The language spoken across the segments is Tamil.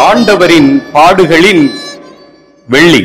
ஆண்டவரின் பாடுகளின் வெள்ளி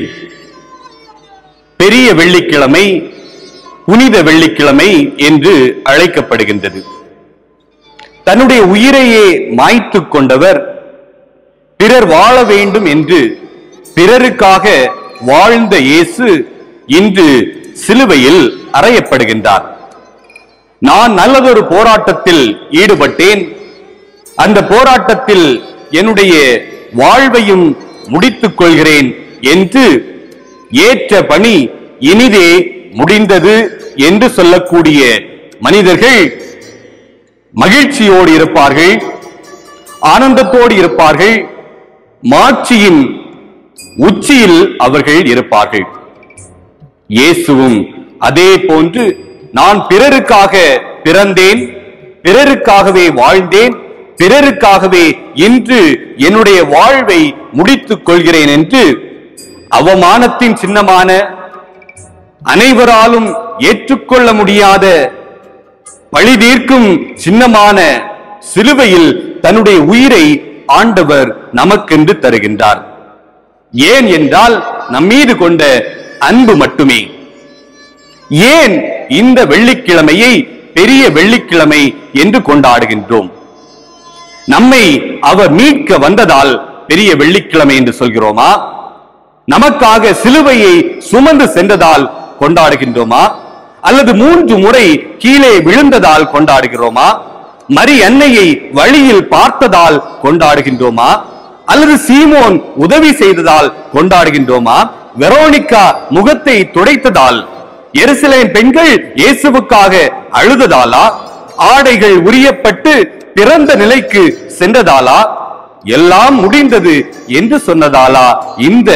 பெரிய வெள்ளிக்கிழமை புனித வெள்ளிக்கிழமை என்று அழைக்கப்படுகின்றது தன்னுடைய உயிரையே மாய்த்துக் கொண்டவர் பிறர் வாழ வேண்டும் என்று பிறருக்காக வாழ்ந்த இயேசு இன்று சிலுவையில் அறையப்படுகின்றார் நான் நல்லதொரு போராட்டத்தில் ஈடுபட்டேன் அந்த போராட்டத்தில் என்னுடைய வாழ்வையும் முடித்துக் கொள்கிறேன் என்று ஏற்ற பணி இனிதே முடிந்தது என்று சொல்லக்கூடிய மனிதர்கள் மகிழ்ச்சியோடு இருப்பார்கள் ஆனந்தத்தோடு இருப்பார்கள் மாட்சியின் உச்சியில் அவர்கள் இருப்பார்கள் இயேசுவும் அதே போன்று நான் பிறருக்காக பிறந்தேன் பிறருக்காகவே வாழ்ந்தேன் பிறருக்காகவே இன்று என்னுடைய வாழ்வை முடித்துக் கொள்கிறேன் என்று அவமானத்தின் சின்னமான அனைவராலும் ஏற்றுக்கொள்ள முடியாத பழி தீர்க்கும் சின்னமான சிலுவையில் தன்னுடைய உயிரை ஆண்டவர் நமக்கென்று தருகின்றார் ஏன் என்றால் நம்மீது கொண்ட அன்பு மட்டுமே ஏன் இந்த வெள்ளிக்கிழமையை பெரிய வெள்ளிக்கிழமை என்று கொண்டாடுகின்றோம் நம்மை அவர் மீட்க வந்ததால் பெரிய வெள்ளிக்கிழமை என்று சொல்கிறோமா நமக்காக சிலுவையை சுமந்து சென்றதால் கொண்டாடுகின்றோமா அல்லது மூன்று முறை கீழே விழுந்ததால் கொண்டாடுகிறோமா மரி அன்னையை வழியில் பார்த்ததால் கொண்டாடுகின்றோமா அல்லது சீமோன் உதவி செய்ததால் கொண்டாடுகின்றோமா வெரோனிகா முகத்தை துடைத்ததால் எருசலேம் பெண்கள் இயேசுவுக்காக அழுததாலா ஆடைகள் உரியப்பட்டு பிறந்த நிலைக்கு சென்றதாலா எல்லாம் முடிந்தது என்று சொன்னதாலா இந்த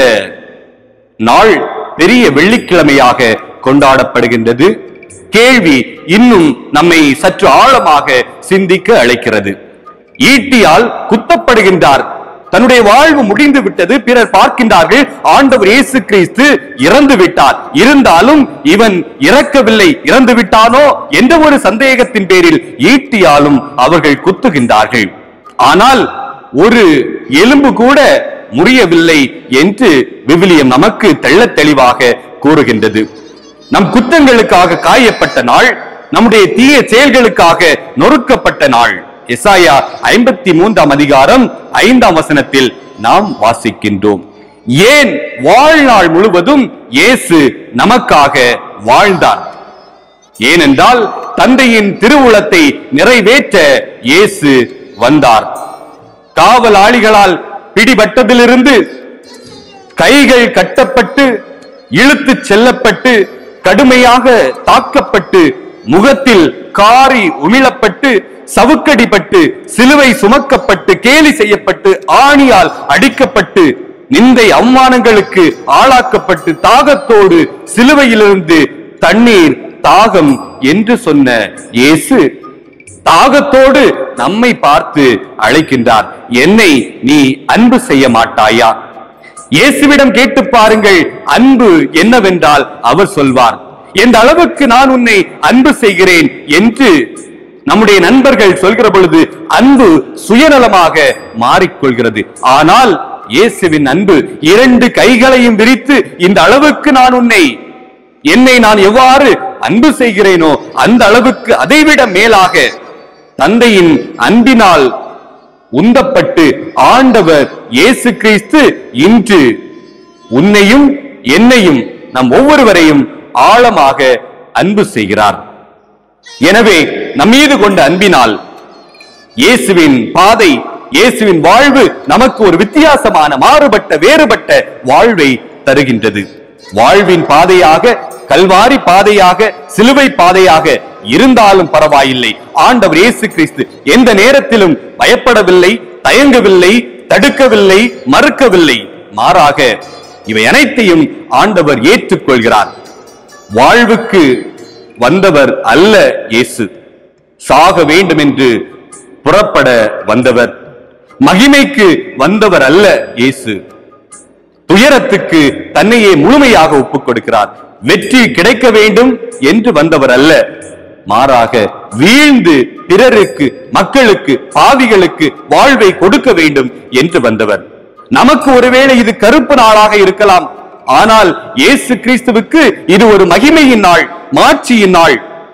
நாள் பெரிய வெள்ளிக்கிழமையாக கொண்டாடப்படுகின்றது கேள்வி இன்னும் நம்மை சற்று ஆழமாக சிந்திக்க அழைக்கிறது ஈட்டியால் குத்தப்படுகின்றார் தன்னுடைய வாழ்வு முடிந்து விட்டது பிறர் பார்க்கின்றார்கள் ஆண்டவர் இயேசு கிறிஸ்து இறந்து விட்டார் இருந்தாலும் இவன் இறக்கவில்லை இறந்து விட்டானோ என்ற ஒரு சந்தேகத்தின் பேரில் ஈட்டியாலும் அவர்கள் குத்துகின்றார்கள் ஆனால் ஒரு எலும்பு கூட முறியவில்லை என்று விவிலியம் நமக்கு தெள்ளத் தெளிவாக கூறுகின்றது நம் குத்தங்களுக்காக காயப்பட்ட நாள் நம்முடைய தீய செயல்களுக்காக நொறுக்கப்பட்ட நாள் எசாயா ஐம்பத்தி மூன்றாம் அதிகாரம் ஐந்தாம் வசனத்தில் நாம் வாசிக்கின்றோம் ஏன் வாழ்நாள் முழுவதும் இயேசு நமக்காக வாழ்ந்தார் ஏனென்றால் தந்தையின் திருவுளத்தை நிறைவேற்ற இயேசு வந்தார் காவலாளிகளால் பிடிபட்டதிலிருந்து கைகள் கட்டப்பட்டு இழுத்துச் செல்லப்பட்டு கடுமையாக தாக்கப்பட்டு முகத்தில் காரி உமிழப்பட்டு சவுக்கடிப்பட்டு சிலுவை சுமக்கப்பட்டு கேலி செய்யப்பட்டு ஆணியால் அடிக்கப்பட்டு நிந்தை அவமானங்களுக்கு ஆளாக்கப்பட்டு தாகத்தோடு சிலுவையிலிருந்து தண்ணீர் தாகம் என்று சொன்ன இயேசு தாகத்தோடு நம்மை பார்த்து அழைக்கின்றார் என்னை நீ அன்பு செய்ய மாட்டாயா இயேசுவிடம் கேட்டு பாருங்கள் அன்பு என்னவென்றால் அவர் சொல்வார் எந்த அளவுக்கு நான் உன்னை அன்பு செய்கிறேன் என்று நம்முடைய நண்பர்கள் சொல்கிற பொழுது அன்பு சுயநலமாக மாறிக்கொள்கிறது ஆனால் இயேசுவின் அன்பு இரண்டு கைகளையும் விரித்து இந்த அளவுக்கு நான் உன்னை என்னை நான் எவ்வாறு அன்பு செய்கிறேனோ அந்த அளவுக்கு அதைவிட மேலாக தந்தையின் அன்பினால் உந்தப்பட்டு ஆண்டவர் இயேசு கிறிஸ்து இன்று உன்னையும் என்னையும் நம் ஒவ்வொருவரையும் ஆழமாக அன்பு செய்கிறார் எனவே நம்மீது கொண்ட அன்பினால் இயேசுவின் பாதை இயேசுவின் வாழ்வு நமக்கு ஒரு வித்தியாசமான மாறுபட்ட வேறுபட்ட வாழ்வை தருகின்றது வாழ்வின் பாதையாக கல்வாரி பாதையாக சிலுவை பாதையாக இருந்தாலும் பரவாயில்லை ஆண்டவர் இயேசு கிறிஸ்து எந்த நேரத்திலும் பயப்படவில்லை தயங்கவில்லை தடுக்கவில்லை மறுக்கவில்லை மாறாக இவை அனைத்தையும் ஆண்டவர் ஏற்றுக்கொள்கிறார் வாழ்வுக்கு வந்தவர் அல்ல இயேசு சாக வேண்டும் என்று புறப்பட வந்தவர் மகிமைக்கு வந்தவர் அல்ல இயேசு துயரத்துக்கு தன்னையே முழுமையாக ஒப்புக் கொடுக்கிறார் வெற்றி கிடைக்க வேண்டும் என்று வந்தவர் அல்ல மாறாக வீழ்ந்து பிறருக்கு மக்களுக்கு பாவிகளுக்கு வாழ்வை கொடுக்க வேண்டும் என்று வந்தவர் நமக்கு ஒருவேளை இது கருப்பு நாளாக இருக்கலாம் ஆனால் இயேசு கிறிஸ்துவுக்கு இது ஒரு மகிமையின் நாள் மாட்சியின் நாள்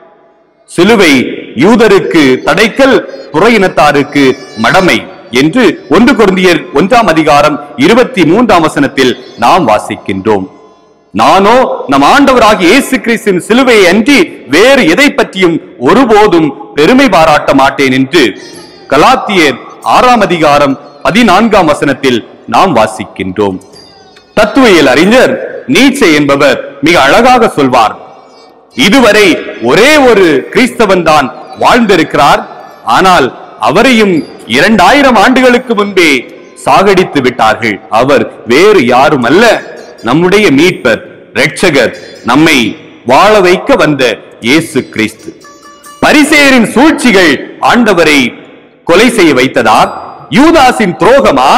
சிலுவை யூதருக்கு தடைக்கல் புறையினத்தாருக்கு மடமை என்று ஒன்று கொருந்தியர் ஒன்றாம் அதிகாரம் இருபத்தி மூன்றாம் வசனத்தில் நாம் வாசிக்கின்றோம் நானோ நம் ஆண்டவராகிய இயேசு கிறிஸ்துவின் சிலுவையை அன்றி வேறு எதை பற்றியும் ஒருபோதும் பெருமை பாராட்ட மாட்டேன் என்று கலாத்தியர் ஆறாம் அதிகாரம் பதினான்காம் வசனத்தில் நாம் வாசிக்கின்றோம் தத்துவியல் அறிஞர் நீச்சே என்பவர் மிக அழகாக சொல்வார் இதுவரை ஒரே ஒரு கிறிஸ்தவன் தான் வாழ்ந்திருக்கிறார் ஆனால் அவரையும் இரண்டாயிரம் ஆண்டுகளுக்கு முன்பே சாகடித்து விட்டார்கள் அவர் வேறு யாரும் அல்ல நம்முடைய மீட்பர் இரட்சகர் நம்மை வாழ வைக்க வந்த இயேசு கிறிஸ்து பரிசேயரின் சூழ்ச்சிகள் ஆண்டவரை கொலை செய்ய வைத்ததா யூதாஸின் துரோகமா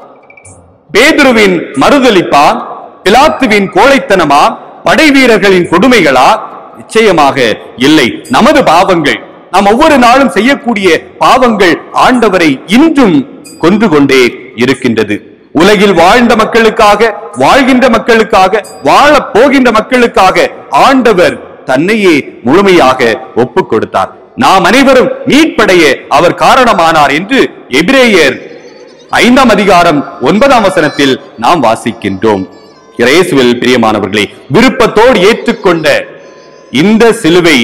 பேதுருவின் மறுதலிப்பா பிலாத்துவின் கோழைத்தனமா படை வீரர்களின் கொடுமைகளா நிச்சயமாக இல்லை நமது பாவங்கள் நாம் ஒவ்வொரு நாளும் செய்யக்கூடிய பாவங்கள் ஆண்டவரை இன்றும் கொன்று கொண்டே இருக்கின்றது உலகில் வாழ்ந்த மக்களுக்காக வாழ்கின்ற மக்களுக்காக வாழப் போகின்ற மக்களுக்காக ஆண்டவர் தன்னையே முழுமையாக ஒப்புக் கொடுத்தார் நாம் அனைவரும் மீட்படைய அவர் காரணமானார் என்று எபிரேயர் ஐந்தாம் அதிகாரம் ஒன்பதாம் வசனத்தில் நாம் வாசிக்கின்றோம் இயேசுவில் பிரியமானவர்களே விருப்பத்தோடு ஏற்றுக்கொண்ட இந்த சிலுவை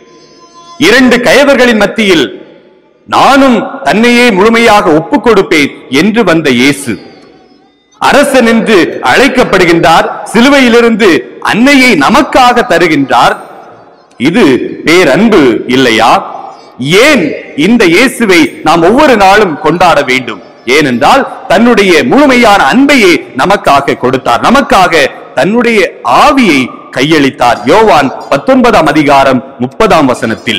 இரண்டு கயவர்களின் மத்தியில் நானும் தன்னையே முழுமையாக ஒப்புக் கொடுப்பேன் என்று வந்த இயேசு அரசன் என்று அழைக்கப்படுகின்றார் சிலுவையிலிருந்து அன்னையை நமக்காக தருகின்றார் இது பேரன்பு இல்லையா ஏன் இந்த இயேசுவை நாம் ஒவ்வொரு நாளும் கொண்டாட வேண்டும் ஏனென்றால் தன்னுடைய முழுமையான அன்பையே நமக்காக கொடுத்தார் நமக்காக தன்னுடைய ஆவியை கையளித்தார் யோவான் பத்தொன்பதாம் அதிகாரம் முப்பதாம் வசனத்தில்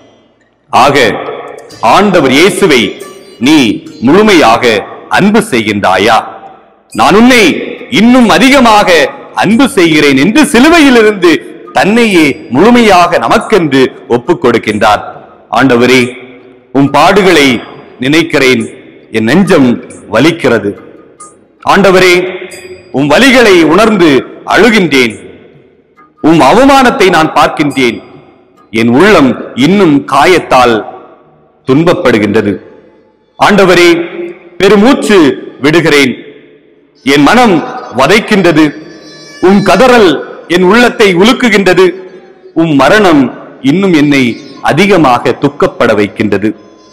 ஆக ஆண்டவர் இயேசுவை நீ முழுமையாக அன்பு செய்கின்றாயா நான் உன்னை இன்னும் அதிகமாக அன்பு செய்கிறேன் என்று சிலுவையிலிருந்து தன்னையே முழுமையாக நமக்கென்று ஒப்புக் கொடுக்கின்றார் ஆண்டவரே உம் பாடுகளை நினைக்கிறேன் என் நெஞ்சம் வலிக்கிறது ஆண்டவரே உம் வலிகளை உணர்ந்து அழுகின்றேன் உம் அவமானத்தை நான் பார்க்கின்றேன் என் உள்ளம் இன்னும் காயத்தால் துன்பப்படுகின்றது ஆண்டவரே பெருமூச்சு விடுகிறேன் என் மனம் வதைக்கின்றது உம் கதறல் என் உள்ளத்தை உலுக்குகின்றது உம் மரணம் இன்னும் என்னை அதிகமாக துக்கப்பட வைக்கின்றது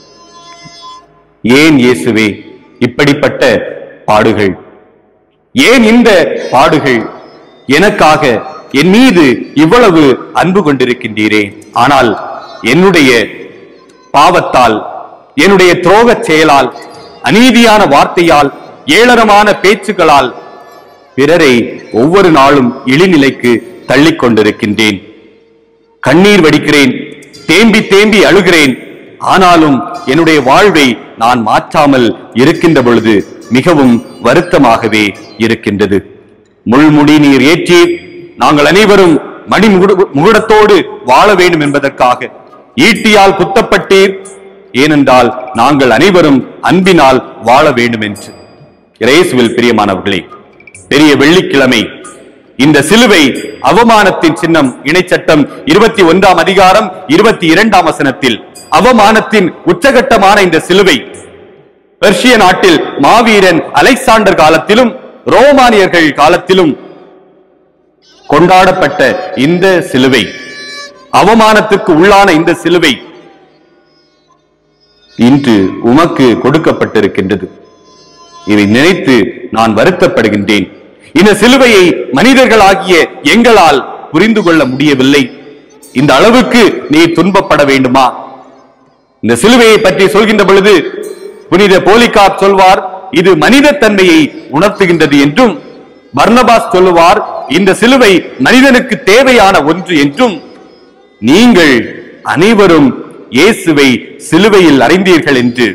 ஏன் இயேசுவே இப்படிப்பட்ட பாடுகள் ஏன் இந்த பாடுகள் எனக்காக என் மீது இவ்வளவு அன்பு கொண்டிருக்கின்றீரே ஆனால் என்னுடைய பாவத்தால் என்னுடைய துரோகச் செயலால் அநீதியான வார்த்தையால் ஏளனமான பேச்சுக்களால் பிறரை ஒவ்வொரு நாளும் இழிநிலைக்கு தள்ளிக் கொண்டிருக்கின்றேன் கண்ணீர் வடிக்கிறேன் தேம்பி தேம்பி அழுகிறேன் ஆனாலும் என்னுடைய வாழ்வை நான் மாற்றாமல் இருக்கின்ற பொழுது மிகவும் வருத்தமாகவே இருக்கின்றது முள்முடி நீர் ஏற்றி நாங்கள் அனைவரும் மணி முகுடு- முகுடத்தோடு வாழ வேண்டும் என்பதற்காக ஈட்டியால் குத்தப்பட்டீர் ஏனென்றால் நாங்கள் அனைவரும் அன்பினால் வாழ வேண்டும் என்று இயேசுவில் பிரியமானவர்களே பெரிய வெள்ளிக்கிழமை இந்த சிலுவை அவமானத்தின் சின்னம் இணைச்சட்டம் இருபத்தி ஒன்றாம் அதிகாரம் இருபத்தி இரண்டாம் வசனத்தில் அவமானத்தின் உச்சகட்டமான இந்த சிலுவை பெர்ஷிய நாட்டில் மாவீரன் அலெக்சாண்டர் காலத்திலும் ரோமானியர்கள் காலத்திலும் கொண்டாடப்பட்ட இந்த சிலுவை அவமானத்துக்கு உள்ளான இந்த சிலுவை இன்று உமக்கு கொடுக்கப்பட்டிருக்கின்றது இதை நினைத்து நான் வருத்தப்படுகின்றேன் இந்த சிலுவையை மனிதர்களாகிய எங்களால் புரிந்து கொள்ள முடியவில்லை இந்த அளவுக்கு நீ துன்பப்பட வேண்டுமா இந்த சிலுவையை பற்றி சொல்கின்ற பொழுது புனித போலிகாப் சொல்வார் இது மனித தன்மையை உணர்த்துகின்றது என்றும் பர்னபாஸ் சொல்லுவார் இந்த சிலுவை மனிதனுக்கு தேவையான ஒன்று என்றும் நீங்கள் அனைவரும் இயேசுவை சிலுவையில் அறிந்தீர்கள் என்று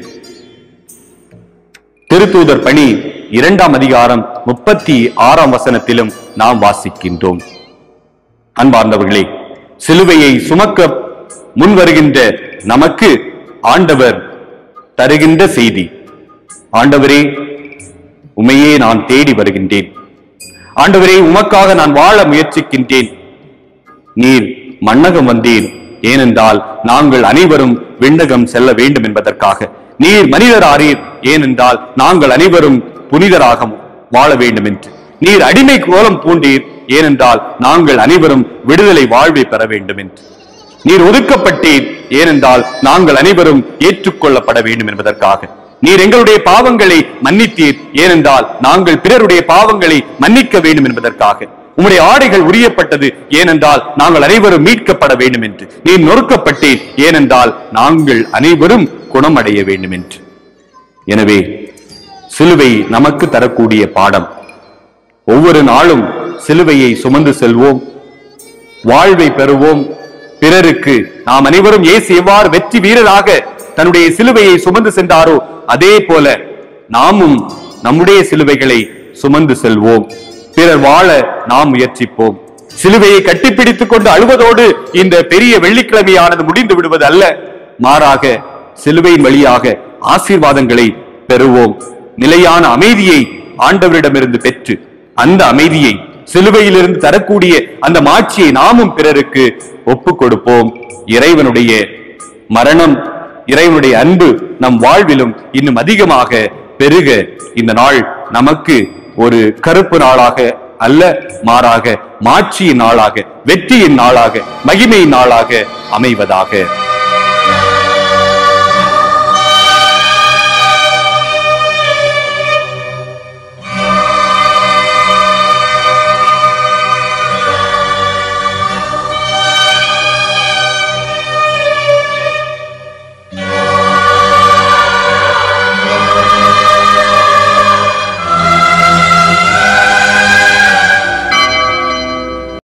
திருத்தூதர் பணி இரண்டாம் அதிகாரம் முப்பத்தி ஆறாம் வசனத்திலும் நாம் வாசிக்கின்றோம் அன்பார்ந்தவர்களே சிலுவையை சுமக்க முன் வருகின்ற நமக்கு ஆண்டவர் தருகின்ற செய்தி ஆண்டவரே உமையே நான் தேடி வருகின்றேன் ஆண்டவரே உமக்காக நான் வாழ முயற்சிக்கின்றேன் நீர் மன்னகம் வந்தீர் ஏனென்றால் நாங்கள் அனைவரும் விண்ணகம் செல்ல வேண்டும் என்பதற்காக நீர் மனிதராரீர் ஏனென்றால் நாங்கள் அனைவரும் புனிதராக வாழ வேண்டும் என்று நீர் அடிமை கோலம் பூண்டீர் ஏனென்றால் நாங்கள் அனைவரும் விடுதலை வாழ்வை பெற வேண்டும் என்று நீர் ஒதுக்கப்பட்டீர் ஏனென்றால் நாங்கள் அனைவரும் ஏற்றுக்கொள்ளப்பட வேண்டும் என்பதற்காக நீர் எங்களுடைய பாவங்களை மன்னித்தீர் ஏனென்றால் நாங்கள் பிறருடைய பாவங்களை மன்னிக்க வேண்டும் என்பதற்காக உம்முடைய ஆடைகள் உரியப்பட்டது ஏனென்றால் நாங்கள் அனைவரும் மீட்கப்பட வேண்டும் என்று நீர் நொறுக்கப்பட்டீர் ஏனென்றால் நாங்கள் அனைவரும் குணமடைய வேண்டும் என்று எனவே சிலுவை நமக்கு தரக்கூடிய பாடம் ஒவ்வொரு நாளும் சிலுவையை சுமந்து செல்வோம் வாழ்வை பெறுவோம் பிறருக்கு நாம் அனைவரும் இயேசு எவ்வாறு வெற்றி வீரராக தன்னுடைய சிலுவையை சுமந்து சென்றாரோ அதே போல நாமும் நம்முடைய சிலுவைகளை சுமந்து செல்வோம் பிறர் வாழ நாம் முயற்சிப்போம் சிலுவையை கட்டிப்பிடித்துக் கொண்டு அழுவதோடு இந்த பெரிய வெள்ளிக்கிழமையானது முடிந்து விடுவது அல்ல மாறாக சிலுவையின் வழியாக ஆசீர்வாதங்களை பெறுவோம் நிலையான அமைதியை ஆண்டவரிடமிருந்து பெற்று அந்த அமைதியை சிலுவையிலிருந்து தரக்கூடிய அந்த மாட்சியை நாமும் பிறருக்கு ஒப்புக் கொடுப்போம் இறைவனுடைய மரணம் இறைவனுடைய அன்பு நம் வாழ்விலும் இன்னும் அதிகமாக பெருக இந்த நாள் நமக்கு ஒரு கருப்பு நாளாக அல்ல மாறாக மாட்சியின் நாளாக வெற்றியின் நாளாக மகிமையின் நாளாக அமைவதாக